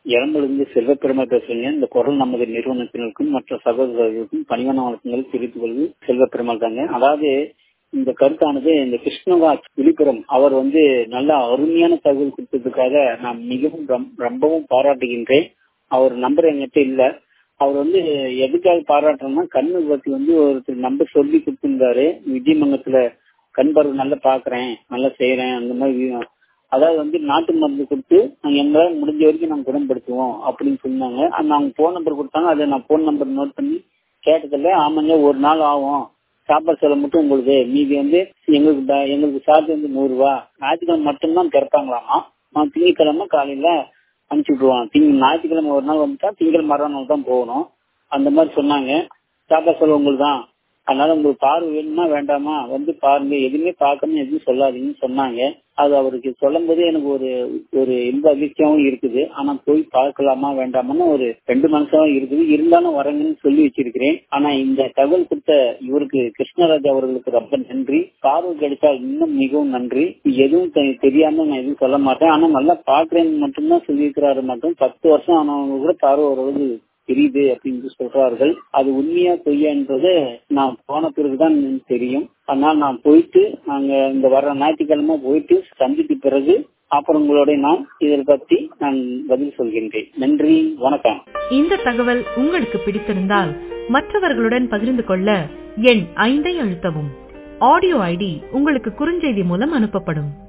இளம்பிலிருந்து செல்வப்பெருமை பேசுறீங்க இந்த குரல் நமது நிறுவனத்தினருக்கும் மற்ற சகோதரர்களுக்கும் பணிவான வழக்கங்கள் தெரிவித்துக் கொள்வது செல்வப்பெருமாள் தாங்க அதாவது இந்த கருத்தானது இந்த கிருஷ்ணராஜ் விழுப்புரம் அவர் வந்து நல்ல அருமையான தகவல் கொடுத்ததுக்காக நான் மிகவும் ரொம்பவும் பாராட்டுகின்றேன் அவர் நம்பர் என்கிட்ட இல்ல அவர் வந்து எதுக்காக பாராட்டுறோம்னா கண்ணு பத்தி வந்து ஒருத்தர் நம்பர் சொல்லி கொடுத்திருந்தாரு விஜயமங்கத்துல கண் பார்வை நல்லா பாக்குறேன் நல்லா செய்யறேன் அந்த மாதிரி அதாவது வந்து நாட்டு மருந்து கொடுத்து நாங்க எங்களால் முடிஞ்ச வரைக்கும் நாங்க குணப்படுத்துவோம் அப்படின்னு சொன்னாங்க அவங்க போன் நம்பர் கொடுத்தாங்க அதை நான் போன் நம்பர் நோட் பண்ணி கேட்டதில்ல ஆமாங்க ஒரு நாள் ஆகும் சாப்பாடு செலவு மட்டும் உங்களுக்கு மீதி வந்து எங்களுக்கு எங்களுக்கு சார்ஜ் வந்து நூறு ரூபா ஞாயிற்றுக்கிழமை மட்டும்தான் திறப்பாங்களாமா நான் திங்கக்கிழமை காலையில அனுப்பிச்சு விட்டுருவான் திங்க ஞாயிற்றுக்கிழமை ஒரு நாள் வந்துட்டா திங்கள் மறுநாள் தான் போகணும் அந்த மாதிரி சொன்னாங்க சாப்பாடு செலவு உங்களுக்கு தான் அதனால உங்களுக்கு பார்வை வேணுமா வேண்டாமா வந்து பாருங்க எதுவுமே பார்க்காம எதுவும் சொல்லாதீங்கன்னு சொன்னாங்க அது அவருக்கு சொல்லும் போது எனக்கு ஒரு ஒரு இன்ப அதிர்ச்சியாவும் இருக்குது ஆனா போய் பார்க்கலாமா வேண்டாமான்னு ஒரு ரெண்டு மனசாவும் இருக்குது இருந்தாலும் வரங்கன்னு சொல்லி வச்சிருக்கிறேன் ஆனா இந்த தகவல் கொடுத்த இவருக்கு கிருஷ்ணராஜ் அவர்களுக்கு ரொம்ப நன்றி பார்வை கிடைத்தால் இன்னும் மிகவும் நன்றி எதுவும் தெரியாம நான் எதுவும் சொல்ல மாட்டேன் ஆனா நல்லா பாக்குறேன்னு மட்டும்தான் சொல்லியிருக்கிறாரு மட்டும் பத்து வருஷம் ஆனவங்க கூட பார்வை ஓரளவு தெரியுது அப்படின்னு சொல்றார்கள் அது உண்மையா பொய்யான்றது நான் போன பிறகுதான் தெரியும் அதனால நான் போயிட்டு நாங்க இந்த வர ஞாயிற்றுக்கிழமை போயிட்டு சந்தித்த பிறகு அப்புறம் உங்களோட நான் இதை பத்தி நான் பதில் சொல்கின்றேன் நன்றி வணக்கம் இந்த தகவல் உங்களுக்கு பிடித்திருந்தால் மற்றவர்களுடன் பகிர்ந்து கொள்ள எண் ஐந்தை அழுத்தவும் ஆடியோ ஐடி உங்களுக்கு குறுஞ்செய்தி மூலம் அனுப்பப்படும்